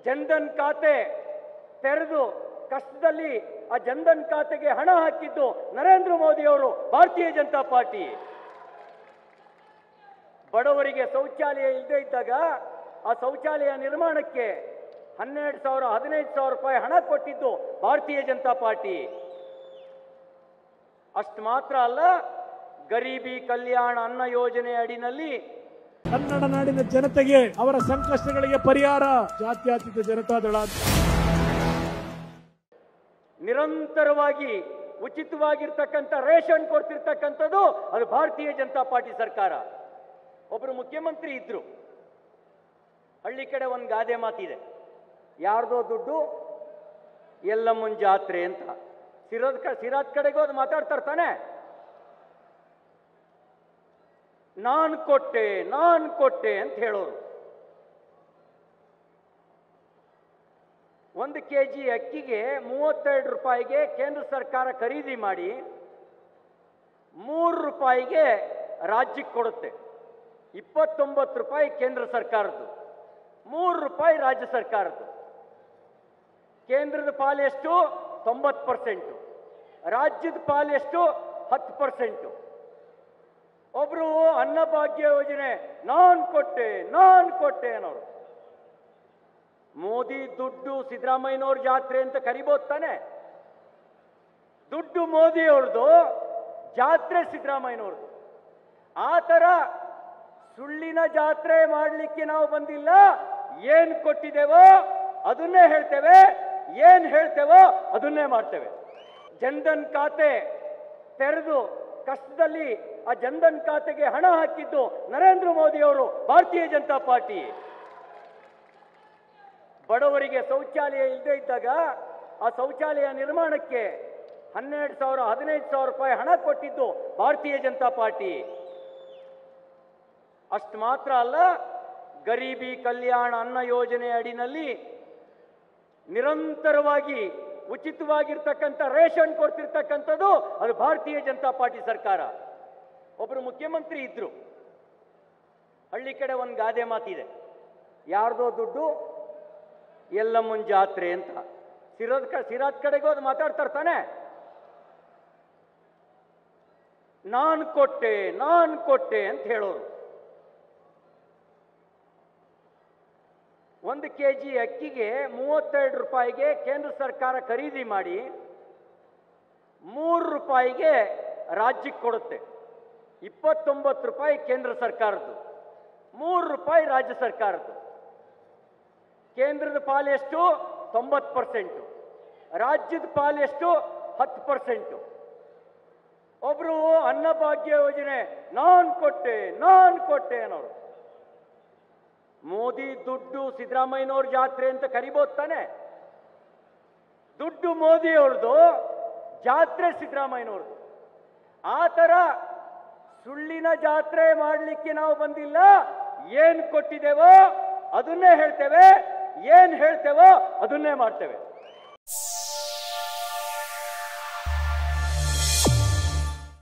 ಜನ್ಧನ್ ಖಾತೆ ತೆರೆದು ಕಷ್ಟದಲ್ಲಿ ಆ ಜನ್ಧನ್ ಖಾತೆಗೆ ಹಣ ಹಾಕಿದ್ದು ನರೇಂದ್ರ ಮೋದಿ ಅವರು ಭಾರತೀಯ ಜನತಾ ಪಾರ್ಟಿ ಬಡವರಿಗೆ ಶೌಚಾಲಯ ಇಲ್ಲದೆ ಇದ್ದಾಗ ಆ ಶೌಚಾಲಯ ನಿರ್ಮಾಣಕ್ಕೆ ಹನ್ನೆರಡು ಸಾವಿರ ಹದಿನೈದು ಸಾವಿರ ರೂಪಾಯಿ ಹಣ ಕೊಟ್ಟಿದ್ದು ಭಾರತೀಯ ಜನತಾ ಪಾರ್ಟಿ ಅಷ್ಟು ಮಾತ್ರ ಅಲ್ಲ ಗರೀಬಿ ಕಲ್ಯಾಣ ಅನ್ನ ಯೋಜನೆ ಅಡಿನಲ್ಲಿ ಕನ್ನಡ ನಾಡಿನ ಜನತೆಗೆ ಅವರ ಸಂಕಷ್ಟಗಳಿಗೆ ಪರಿಹಾರ ಜಾತ್ಯತೀತ ಜನತಾದಳ ಅಂತ ನಿರಂತರವಾಗಿ ಉಚಿತವಾಗಿರ್ತಕ್ಕಂಥ ರೇಷನ್ ಕೊಡ್ತಿರ್ತಕ್ಕಂಥದ್ದು ಅದು ಭಾರತೀಯ ಜನತಾ ಪಾರ್ಟಿ ಸರ್ಕಾರ ಒಬ್ಬರು ಮುಖ್ಯಮಂತ್ರಿ ಇದ್ರು ಹಳ್ಳಿ ಕಡೆ ಒಂದು ಗಾದೆ ಮಾತಿದೆ ಯಾರ್ದೋ ದುಡ್ಡು ಎಲ್ಲಮ್ಮನ್ ಜಾತ್ರೆ ಅಂತ ಸಿರೋದ್ ಕ ಸಿರಾದ್ ಕಡೆಗೂ ಅದು ಮಾತಾಡ್ತಾರೆ ತಾನೆ ನಾನ್ ಕೊಟ್ಟೆ ನಾನ್ ಕೊಟ್ಟೆ ಅಂತ ಹೇಳೋರು ಒಂದು ಕೆ ಜಿ ಅಕ್ಕಿಗೆ ಮೂವತ್ತೆರಡು ರೂಪಾಯಿಗೆ ಕೇಂದ್ರ ಸರ್ಕಾರ ಖರೀದಿ ಮಾಡಿ ಮೂರು ರೂಪಾಯಿಗೆ ರಾಜ್ಯಕ್ಕೆ ಕೊಡುತ್ತೆ ಇಪ್ಪತ್ತೊಂಬತ್ತು ರೂಪಾಯಿ ಕೇಂದ್ರ ಸರ್ಕಾರದ್ದು ಮೂರು ರೂಪಾಯಿ ರಾಜ್ಯ ಸರ್ಕಾರದ್ದು ಕೇಂದ್ರದ ಪಾಲು ಎಷ್ಟು ತೊಂಬತ್ತು ಪರ್ಸೆಂಟು ರಾಜ್ಯದ ಪಾಲು ಎಷ್ಟು ಹತ್ತು ಪರ್ಸೆಂಟು ಒಬ್ರು ಅನ್ನಭಾಗ್ಯ ಯೋಜನೆ ನಾನ್ ಕೊಟ್ಟೆ ನಾನ್ ಕೊಟ್ಟೆ ಅನ್ನೋರು ಮೋದಿ ದುಡ್ಡು ಸಿದ್ದರಾಮಯ್ಯನವ್ರ ಜಾತ್ರೆ ಅಂತ ಕರಿಬೋದು ತಾನೆ ದುಡ್ಡು ಮೋದಿ ಅವ್ರದ್ದು ಜಾತ್ರೆ ಸಿದ್ದರಾಮಯ್ಯನವ್ರದ್ದು ಆ ಥರ ಸುಳ್ಳಿನ ಜಾತ್ರೆ ಮಾಡಲಿಕ್ಕೆ ನಾವು ಬಂದಿಲ್ಲ ಏನ್ ಕೊಟ್ಟಿದ್ದೇವೋ ಅದನ್ನೇ ಹೇಳ್ತೇವೆ ಏನ್ ಹೇಳ್ತೇವೋ ಅದನ್ನೇ ಮಾಡ್ತೇವೆ ಜನ್ಧನ್ ಖಾತೆ ತೆರೆದು ಕಷ್ಟದಲ್ಲಿ ಆ ಜನ್ಧನ್ ಖಾತೆಗೆ ಹಣ ಹಾಕಿದ್ದು ನರೇಂದ್ರ ಮೋದಿ ಅವರು ಭಾರತೀಯ ಜನತಾ ಪಾರ್ಟಿ ಬಡವರಿಗೆ ಶೌಚಾಲಯ ಇಲ್ಲದೆ ಇದ್ದಾಗ ಆ ಶೌಚಾಲಯ ನಿರ್ಮಾಣಕ್ಕೆ ಹನ್ನೆರಡು ಸಾವಿರ ಹದಿನೈದು ಸಾವಿರ ರೂಪಾಯಿ ಹಣ ಕೊಟ್ಟಿದ್ದು ಭಾರತೀಯ ಜನತಾ ಪಾರ್ಟಿ ಅಷ್ಟು ಮಾತ್ರ ಅಲ್ಲ ಗರೀಬಿ ಕಲ್ಯಾಣ ಅನ್ನ ಯೋಜನೆ ಅಡಿನಲ್ಲಿ ನಿರಂತರವಾಗಿ ಉಚಿತವಾಗಿರ್ತಕ್ಕಂಥ ರೇಷನ್ ಕೊಡ್ತಿರ್ತಕ್ಕಂಥದ್ದು ಅದು ಭಾರತೀಯ ಜನತಾ ಪಾರ್ಟಿ ಸರ್ಕಾರ ಒಬ್ಬರು ಮುಖ್ಯಮಂತ್ರಿ ಇದ್ರು ಹಳ್ಳಿ ಕಡೆ ಒಂದು ಗಾದೆ ಮಾತಿದೆ ಯಾರ್ದೋ ದುಡ್ಡು ಎಲ್ಲಮ್ಮನ್ ಜಾತ್ರೆ ಅಂತ ಸಿರೋದ್ ಕ ಸಿರಾದ್ ಕಡೆಗೂ ಅದು ಮಾತಾಡ್ತಾರೆ ತಾನೆ ನಾನ್ ಕೊಟ್ಟೆ ನಾನ್ ಕೊಟ್ಟೆ ಅಂತ ಹೇಳೋರು ಒಂದು ಕೆ ಜಿ ಅಕ್ಕಿಗೆ ಮೂವತ್ತೆರಡು ರೂಪಾಯಿಗೆ ಕೇಂದ್ರ ಸರ್ಕಾರ ಖರೀದಿ ಮಾಡಿ ಮೂರು ರೂಪಾಯಿಗೆ ರಾಜ್ಯಕ್ಕೆ ಕೊಡುತ್ತೆ ಇಪ್ಪತ್ತೊಂಬತ್ತು ರೂಪಾಯಿ ಕೇಂದ್ರ ಸರ್ಕಾರದ್ದು ಮೂರು ರೂಪಾಯಿ ರಾಜ್ಯ ಸರ್ಕಾರದ್ದು ಕೇಂದ್ರದ ಪಾಲು ಎಷ್ಟು ತೊಂಬತ್ತು ಪರ್ಸೆಂಟು ರಾಜ್ಯದ ಪಾಲು ಎಷ್ಟು ಹತ್ತು ಪರ್ಸೆಂಟು ಒಬ್ರು ಅನ್ನಭಾಗ್ಯ ಯೋಜನೆ ನಾನ್ ಕೊಟ್ಟೆ ನಾನ್ ಕೊಟ್ಟೆ ಅನ್ನೋರು ಮೋದಿ ದುಡ್ಡು ಸಿದ್ದರಾಮಯ್ಯನವ್ರ ಜಾತ್ರೆ ಅಂತ ಕರಿಬೋದು ತಾನೆ ದುಡ್ಡು ಮೋದಿ ಅವ್ರದ್ದು ಜಾತ್ರೆ ಸಿದ್ದರಾಮಯ್ಯನವ್ರದ್ದು ಆ ಥರ ಸುಳ್ಳಿನ ಜಾತ್ರೆ ಮಾಡಲಿಕ್ಕೆ ನಾವು ಬಂದಿಲ್ಲ ಏನ್ ಕೊಟ್ಟಿದ್ದೇವೋ ಅದನ್ನೇ ಹೇಳ್ತೇವೆ ಏನ್ ಹೇಳ್ತೇವೋ ಅದನ್ನೇ ಮಾಡ್ತೇವೆ